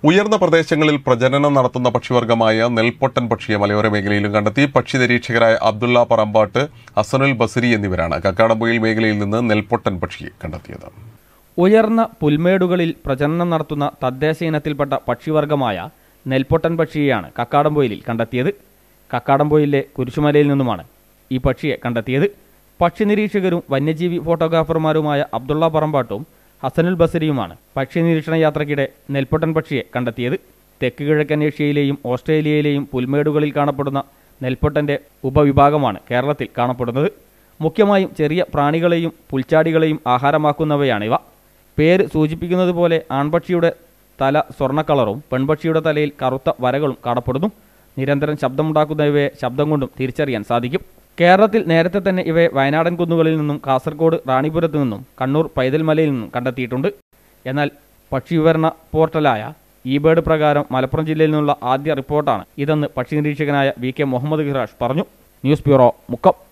ഉയർന്ന പ്രദേശങ്ങളിൽ പ്രജനനം നടത്തുന്ന പക്ഷിവർഗമായ നെൽപ്പൊട്ടൻ പക്ഷിയെ മലയോര മേഖലയിലും കണ്ടെത്തി പക്ഷി നിരീക്ഷകരായ അബ്ദുള്ള പറമ്പാട്ട് അസനുൽ ബസരി എന്നിവരാണ് കക്കാടംപൊയിൽ മേഖലയിൽ നിന്ന് നെൽപ്പൊട്ടൻ പക്ഷിയെ കണ്ടെത്തിയത് ഉയർന്ന പുൽമേടുകളിൽ പ്രജനനം നടത്തുന്ന തദ്ദേശ ഇനത്തിൽപ്പെട്ട പക്ഷിവർഗമായ നെൽപ്പൊട്ടൻ പക്ഷിയെയാണ് കക്കാടംപൊയിലിൽ കണ്ടെത്തിയത് കക്കാടംപൊയിലെ കുരിശുമലയിൽ നിന്നുമാണ് ഈ പക്ഷിയെ കണ്ടെത്തിയത് പക്ഷി നിരീക്ഷകരും വന്യജീവി ഫോട്ടോഗ്രാഫർമാരുമായ അബ്ദുള്ള പറമ്പാട്ടും ഹസനുൽ ബസരിയുമാണ് പക്ഷി നിരീക്ഷണ യാത്രയ്ക്കിടെ നെൽപ്പൊട്ടൻ പക്ഷിയെ കണ്ടെത്തിയത് തെക്ക് കിഴക്കൻ ഏഷ്യയിലെയും ഓസ്ട്രേലിയയിലെയും പുൽമേടുകളിൽ കാണപ്പെടുന്ന നെൽപ്പൊട്ടന്റെ ഉപവിഭാഗമാണ് കേരളത്തിൽ കാണപ്പെടുന്നത് മുഖ്യമായും ചെറിയ പ്രാണികളെയും പുൽച്ചാടികളെയും ആഹാരമാക്കുന്നവയാണിവ പേര് സൂചിപ്പിക്കുന്നത് പോലെ ആൺപക്ഷിയുടെ തല സ്വർണ്ണ കളറും പെൺപക്ഷിയുടെ തലയിൽ കറുത്ത വരകളും കാണപ്പെടുന്നു നിരന്തരം ശബ്ദമുണ്ടാക്കുന്ന ഇവയെ ശബ്ദം കൊണ്ടും തിരിച്ചറിയാൻ സാധിക്കും കേരളത്തിൽ നേരത്തെ തന്നെ ഇവയെ വയനാടൻ കുന്നുകളിൽ നിന്നും കാസർഗോഡ് റാണിപുരത്ത് നിന്നും കണ്ണൂർ പൈതൽമലയിൽ നിന്നും കണ്ടെത്തിയിട്ടുണ്ട് എന്നാൽ പക്ഷി വിവരണ പോർട്ടലായ ഇ ബേർഡ് പ്രകാരം മലപ്പുറം ജില്ലയിൽ നിന്നുള്ള ആദ്യ റിപ്പോർട്ടാണ് ഇതെന്ന് പക്ഷി നിരീക്ഷകനായ വി കെ മുഹമ്മദ് ഖിറാഷ് പറഞ്ഞു ന്യൂസ് ബ്യൂറോ മുക്കം